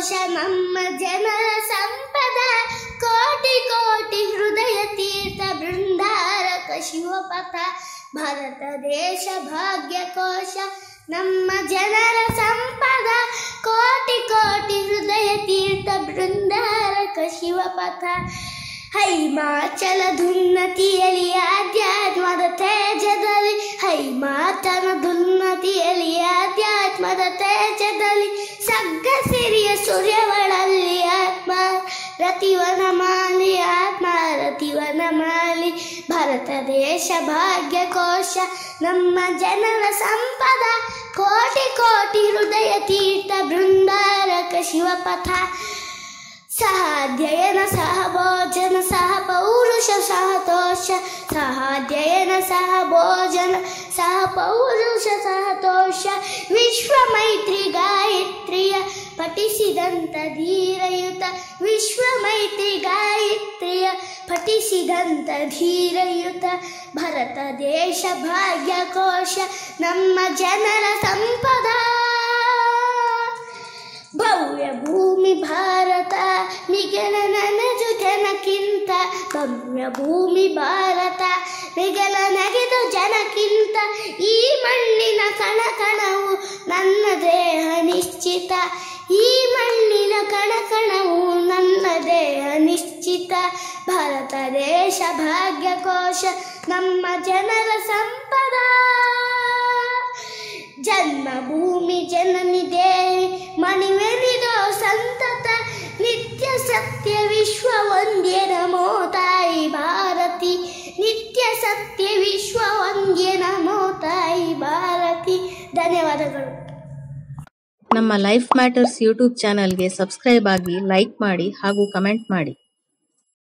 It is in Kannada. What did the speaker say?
ಕೋಶ ನಮ್ಮ ಜನರ ಸಂಪದ ಕೋಟಿ ಕೋಟಿ ಹೃದಯ ತೀರ್ಥ ಬೃಂದಾರಕ ಶಿವಪಥ ಭಾರತ ದೇಶ ಭಾಗ್ಯ ಕೋಶ ನಮ್ಮ ಜನರ ಸಂಪದ ಕೋಟಿ ಕೋಟಿ ಹೃದಯ ತೀರ್ಥ ಬೃಂದಾರಕ ಶಿವಪಥ ಹೈಮಾಚಲದುನ್ನತಿಯಲ್ಲಿ ಆಧ್ಯಾತ್ಮದ ತೇಜದಲ್ಲಿ ಹೈಮಾತನದುನ್ನತಿಯಲ್ಲಿ ಆಧ್ಯಾತ್ಮದ ತೇಜದಲ್ಲಿ ಸಗ್ಗ ಸಿರಿಯ ಸೂರ್ಯವಳಲ್ಲಿ ಆತ್ಮ ರತಿವನ ಮಾಲಿ ಆತ್ಮ ರತಿವನ ಮಾಲಿ ಭಾರತ ದೇಶ ಭಾಗ್ಯ ಕೋಶ ನಮ್ಮ ಜನರ ಸಂಪದ ಕೋಟಿ ಕೋಟಿ ಹೃದಯ ತೀರ್ಥ ಬೃಂದಾರಕ ಶಿವಪಥ ಸಹ ಅಧ್ಯಯನ ಸಹ ಭೋಜನ ಸಹ ಪೌರುಷ ಸಹ ತೋಷ ಸಹ ಅಧ್ಯಯನ ಸಹ ಭೋಜನ ಸಹ ಪೌರುಷ ಸಹ ತೋಷ ವಿಶ್ವ ಮೈತ್ರಿ ಗಾಯತ್ರಿಯ ಪಠಿಸಿದಂತ ಧೀರಯುತ ವಿಶ್ವ ಮೈತ್ರಿ ಗಾಯತ್ರಿಯ ಪಠಿಸಿದಂತ ಧೀರಯುತ ಭರತ ದೇಶ ಭಾಗ್ಯ ಕೋಶ ನಮ್ಮ ಜನರ ಸಂಪದ ಭವ್ಯ ಭೂಮಿ ಭಾರತ ಮಿಗಲ ನನದು ಜನಕ್ಕಿಂತ ಭವ್ಯ ಭೂಮಿ ಭಾರತ ಮಿಗಲ ನಗೆದು ಜನಕ್ಕಿಂತ ಈ ಮಣ್ಣಿನ ಕಣ ಕಣವು ನನ್ನ ದೇಹ ನಿಶ್ಚಿತ ಈ ಮಣ್ಣಿನ ಕಣ ಕಣವು ನನ್ನ ದೇಹ ನಿಶ್ಚಿತ ಭಾರತ ದೇಶ ಭಾಗ್ಯ ಕೋಶ ನಮ್ಮ ಜನರ ಸಂಪದ ಜನ್ಮಭೂಮಿ ಜನನಿ ದೇವಿ ಮಣಿವೆನಿದೋ ಸಂತತ ನಿತ್ಯ ಸತ್ಯ ವಿಶ್ವ ವಂದ್ಯ ನಮೋ ತಾಯಿ ಭಾರತಿ ನಿತ್ಯ ಸತ್ಯ ವಿಶ್ವ ವಂದ್ಯ ನಮೋ ತಾಯಿ ಭಾರತಿ ಧನ್ಯವಾದಗಳು ನಮ್ಮ ಲೈಫ್ ಮ್ಯಾಟರ್ಸ್ ಯೂಟ್ಯೂಬ್ ಚಾನಲ್ಗೆ ಸಬ್ಸ್ಕ್ರೈಬ್ ಆಗಿ ಲೈಕ್ ಮಾಡಿ ಹಾಗೂ ಕಮೆಂಟ್ ಮಾಡಿ